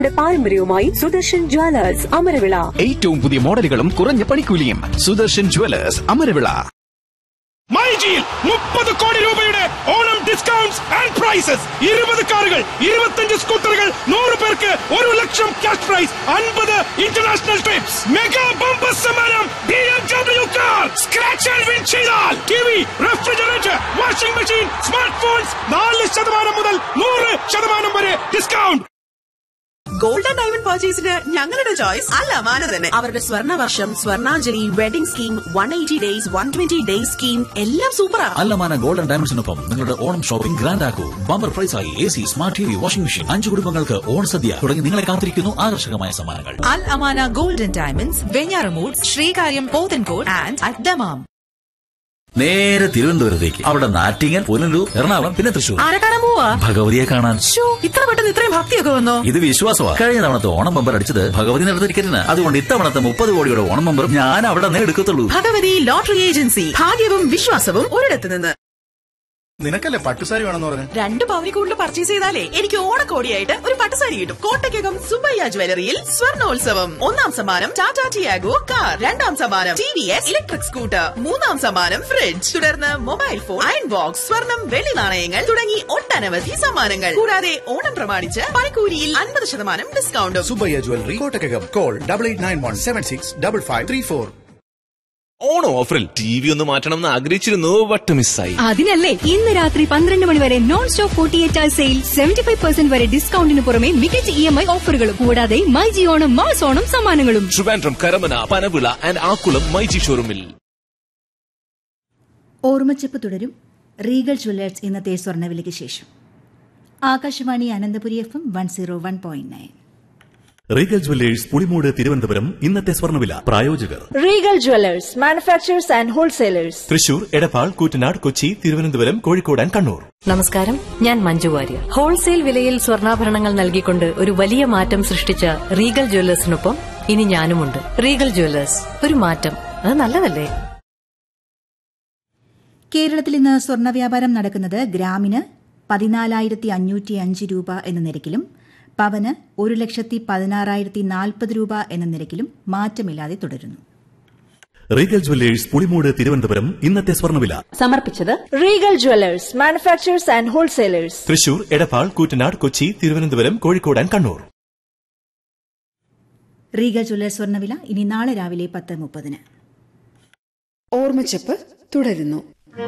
പാരമ്പര്യവുമായി സുദർശൻ ജ്വല്ലേഴ്സ് അമരവിള ഏറ്റവും പുതിയ മോഡലുകളും കുറഞ്ഞ പണിക്കൂലിയും സുദർശൻ ജുവലേഴ്സ് അമരവിള മൈജിയിൽ മുപ്പത് കോടി രൂപയുടെ ഓണം ഡിസ്കൗണ്ട്സ് ആൻഡ് പ്രൈസസ് ഇരുപത് കാറുകൾ ഇരുപത്തഞ്ച് സ്കൂട്ടറുകൾ നൂറ് പേർക്ക് ഒരു ലക്ഷം ക്യാഷ് പ്രൈസ് അൻപത് ഇന്റർനാഷണൽ ട്രിപ്സ് മെഗാ ബമ്പർ സമ്മാനം B M W car scratch and win ചെയ്താൽ T V refrigerator washing machine smart phones നാല് ശതമാനം മുതൽ നൂറ് ശതമാനം വരെ ഡിസ്കൗണ്ട് ഗോൾഡൻ ഡയമണ്ട് പർച്ചേസിന് ഞങ്ങളുടെ ചോയ്സ് അല്ല മാന തന്നെ അവരുടെ സ്വർണ്ണ വർഷം Swarnanjali wedding scheme one eighty days one twenty days scheme എല്ലാം സൂപ്പറാ അല്ലമാന ഗോൾഡൻ ഡയമണ്ട്സിനൊപ്പം നിങ്ങളുടെ ഓണം ഷോപ്പിംഗ് ഗ്രാൻഡ് ആക്കൂ ബമ്പർ പ്രൈസായി A C smart T V washing machine അഞ്ചു കുടുംബങ്ങൾക്ക് ഓണസദ്യ തുടങ്ങി നിങ്ങളെ കാത്തിരിക്കുന്നു ആകർഷകമായ സമ്മാനങ്ങൾ Al Amana Golden Diamonds, Venyaramud, Srikaryam Pothencourt and at Damam. നേരെ തിരുവനന്തപുരത്തേക്ക് അവിടെ നാറ്റിങ്ങൽ പുനലൂർ എറണാകുളം പിന്നെ തൃശൂർ ആരെ കാണാൻ പോവാ ഭഗവതിയെ കാണാൻ ശ്ശോ, ഇത്ര പെട്ടെന്ന് ഇത്രയും ഭക്തിയൊക്കെ വന്നോ ഇത് വിശ്വാസമാണ് കഴിഞ്ഞ തവണത്തെ ഓണം ബമ്പർ അടിച്ചത് ഭഗവതി നടത്ത ടിക്കറ്റിന് അതുകൊണ്ട് ഇത്തവണത്തെ മുപ്പത് കോടിയുടെ ഓണം ബമ്പർ ഞാൻ അവിടെ നിന്ന് എടുക്കത്തുള്ളൂ ഭഗവതി ലോട്ടറി ഏജൻസി ഭാഗ്യവും വിശ്വാസവും ഒരിടത്ത് നിന്ന് നിനക്കല്ലേ പട്ടുസാരി വേണമെന്ന് പറഞ്ഞു രണ്ട് പവനി കൂടുതൽ പർച്ചേസ് ചെയ്താലേ എനിക്ക് ഓണക്കോടിയായിട്ട് ഒരു പട്ടുസാരി കിട്ടും കോട്ടയ്ക്കകം സുബയ്യ ജ്വല്ലറിയിൽ സ്വർണ്ണോത്സവം ഒന്നാം സമ്മാനം ടാറ്റ ടിയാഗോ കാർ രണ്ടാം സമ്മാനം T V S electric scooter മൂന്നാം സമ്മാനം ഫ്രിഡ്ജ് തുടർന്ന് മൊബൈൽ ഫോൺ അയൺ ബോക്സ് സ്വർണം വെള്ളി നാണയങ്ങൾ തുടങ്ങി ഒട്ടനവധി സമ്മാനങ്ങൾ കൂടാതെ ഓണം പ്രമാണിച്ച് പണിക്കൂലിയിൽ അൻപത് ശതമാനം ഡിസ്കൗണ്ടും Subbayya jewellery Kottakkakam call double eight nine one seven six double five three four Onam ഓഫറിൽ ടി വി ഒന്ന് മാറ്റണം എന്ന് ആഗ്രഹിച്ചിരുന്നു ബട്ട് മിസ്സായി അതിനല്ലേ ഇന്ന് രാത്രി പന്ത്രണ്ട് മണി വരെ non stop forty eight hour sale seventy five percent വരെ ഡിസ്കൗണ്ടിന് പുറമെ മികച്ച ഇ എം ഐ ഓഫറുകളും കൂടാതെ my G Onam mass Onam സമ്മാനങ്ങളും ട്രിവാൻഡ്രം കരമന പനവിള ആൻഡ് ആക്കുളം മൈജി ഷോറൂമിൽ ഓർമ്മച്ചപ്പ് തുടരും റീഗൽ ജ്വല്ലേഴ്സ് ഇന്നത്തെ സ്വർണ്ണവിലയ്ക്ക് ശേഷം Akashvani Ananthapuri F M one zero one point nine Regal jewellers Pulimoodu Thiruvananthapuram ഇന്നത്തെ സ്വർണ്ണവില പ്രായോജകർ Regal jewellers manufacturers and wholesalers Thrissur Edappal Koottanad Kochi Thiruvananthapuram Kozhikode and Kannur നമസ്കാരം ഞാൻ മഞ്ജു വാര്യർ ഹോൾസെയിൽ വിലയിൽ സ്വർണ്ണാഭരണങ്ങൾ നൽകിക്കൊണ്ട് ഒരു വലിയ മാറ്റം സൃഷ്ടിച്ച റീഗൽ ജ്വല്ലേഴ്സിനൊപ്പം ഇനി ഞാനുമുണ്ട് റീഗൽ ജ്വല്ലേഴ്സ് ഒരു മാറ്റം അത് നല്ലതല്ലേ കേരളത്തിൽ ഇന്ന് സ്വർണ്ണ വ്യാപാരം നടക്കുന്നത് ഗ്രാമിന് പതിനാലായിരത്തി അഞ്ഞൂറ്റി അഞ്ച് രൂപ എന്ന നിരക്കിലും പവന് ഒരു ലക്ഷത്തി പതിനാറായിരത്തി നാൽപ്പത് രൂപ എന്ന നിരക്കിലും മാറ്റമില്ലാതെ തുടരുന്നു റീഗൽ ജ്വല്ലേഴ്സ് പുളിമൂട് തിരുവനന്തപുരം ഇന്നത്തെ സ്വർണ്ണവില സമർപ്പിച്ചത് Regal jewellers manufacturers and wholesalers Thrissur Edappal Koottanad Kochi Thiruvananthapuram Kozhikode and Kannur Regal jewellers സ്വർണ്ണവില ഇനി നാളെ രാവിലെ പത്ത് മുപ്പതിന് ഓർമ്മച്ചപ്പ് തുടരുന്നു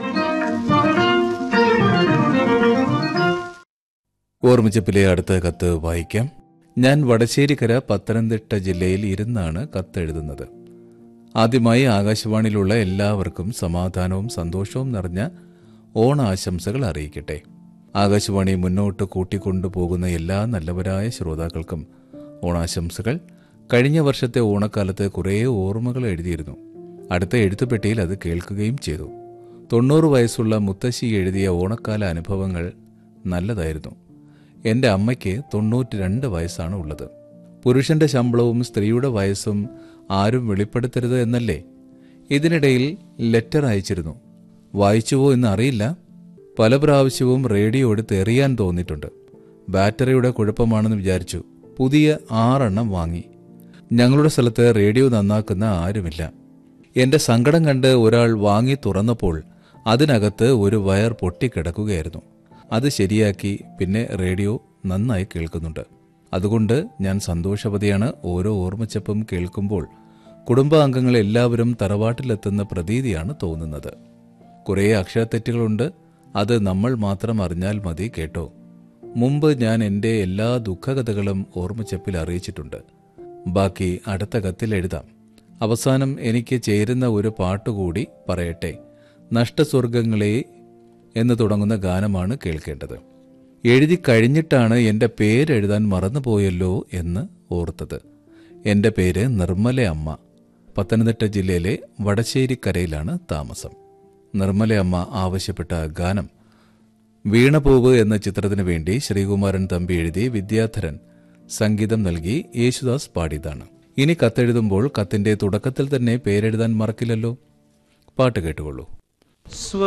ഓർമ്മിച്ചപ്പിലെ അടുത്ത കത്ത് വായിക്കാം ഞാൻ വടശ്ശേരിക്കര പത്തനംതിട്ട ജില്ലയിൽ ഇരുന്നാണ് കത്തെഴുതുന്നത് ആദ്യമായി ആകാശവാണിയിലുള്ള എല്ലാവർക്കും സമാധാനവും സന്തോഷവും നിറഞ്ഞ ഓണാശംസകൾ അറിയിക്കട്ടെ ആകാശവാണി മുന്നോട്ട് കൂട്ടിക്കൊണ്ടുപോകുന്ന എല്ലാ നല്ലവരായ ശ്രോതാക്കൾക്കും ഓണാശംസകൾ കഴിഞ്ഞ വർഷത്തെ ഓണക്കാലത്ത് കുറേ ഓർമ്മകൾ എഴുതിയിരുന്നു അടുത്ത എഴുത്തുപെട്ടിയിൽ അത് കേൾക്കുകയും ചെയ്തു തൊണ്ണൂറ് വയസ്സുള്ള മുത്തശ്ശി എഴുതിയ ഓണക്കാല അനുഭവങ്ങൾ നല്ലതായിരുന്നു എൻ്റെ അമ്മയ്ക്ക് തൊണ്ണൂറ്റി രണ്ട് വയസ്സാണ് ഉള്ളത് പുരുഷന്റെ ശമ്പളവും സ്ത്രീയുടെ വയസ്സും ആരും വെളിപ്പെടുത്തരുത് എന്നല്ലേ ഇതിനിടയിൽ ലെറ്റർ അയച്ചിരുന്നു വായിച്ചുവോ എന്ന് അറിയില്ല പല പ്രാവശ്യവും റേഡിയോ എടുത്ത് എറിയാൻ തോന്നിയിട്ടുണ്ട് ബാറ്ററിയുടെ കുഴപ്പമാണെന്ന് വിചാരിച്ചു പുതിയ ആറെണ്ണം വാങ്ങി ഞങ്ങളുടെ സ്ഥലത്ത് റേഡിയോ നന്നാക്കുന്ന ആരുമില്ല എന്റെ സങ്കടം കണ്ട് ഒരാൾ വാങ്ങി തുറന്നപ്പോൾ അതിനകത്ത് ഒരു വയർ പൊട്ടിക്കിടക്കുകയായിരുന്നു അത് ശരിയാക്കി പിന്നെ റേഡിയോ നന്നായി കേൾക്കുന്നുണ്ട് അതുകൊണ്ട് ഞാൻ സന്തോഷവതിയാണ് ഓരോ ഓർമ്മച്ചപ്പും കേൾക്കുമ്പോൾ കുടുംബാംഗങ്ങൾ എല്ലാവരും തറവാട്ടിലെത്തുന്ന പ്രതീതിയാണ് തോന്നുന്നത് കുറേ അക്ഷരത്തെറ്റുകളുണ്ട് അത് നമ്മൾ മാത്രം അറിഞ്ഞാൽ മതി കേട്ടോ മുമ്പ് ഞാൻ എൻ്റെ എല്ലാ ദുഃഖകഥകളും ഓർമ്മച്ചപ്പിൽ അറിയിച്ചിട്ടുണ്ട് ബാക്കി അടുത്ത കത്തിൽ എഴുതാം അവസാനം എനിക്ക് ചേരുന്ന ഒരു പാട്ടുകൂടി പറയട്ടെ നഷ്ടസ്വർഗങ്ങളെ എന്ന് തുടങ്ങുന്ന ഗാനമാണ് കേൾക്കേണ്ടത് എഴുതി കഴിഞ്ഞിട്ടാണ് എൻ്റെ പേരെഴുതാൻ മറന്നുപോയല്ലോ എന്ന് ഓർത്തത് എൻ്റെ പേര് നിർമ്മല അമ്മ പത്തനംതിട്ട ജില്ലയിലെ വടശ്ശേരിക്കരയിലാണ് താമസം നിർമ്മല അമ്മ ആവശ്യപ്പെട്ട ഗാനം വീണപൂവ് എന്ന ചിത്രത്തിനു വേണ്ടി ശ്രീകുമാരൻ തമ്പി എഴുതി വിദ്യാധരൻ സംഗീതം നൽകി യേശുദാസ് പാടിയതാണ് ഇനി കത്തെഴുതുമ്പോൾ കത്തിന്റെ തുടക്കത്തിൽ തന്നെ പേരെഴുതാൻ മറക്കില്ലല്ലോ പാട്ട് കേട്ടുകൊള്ളൂ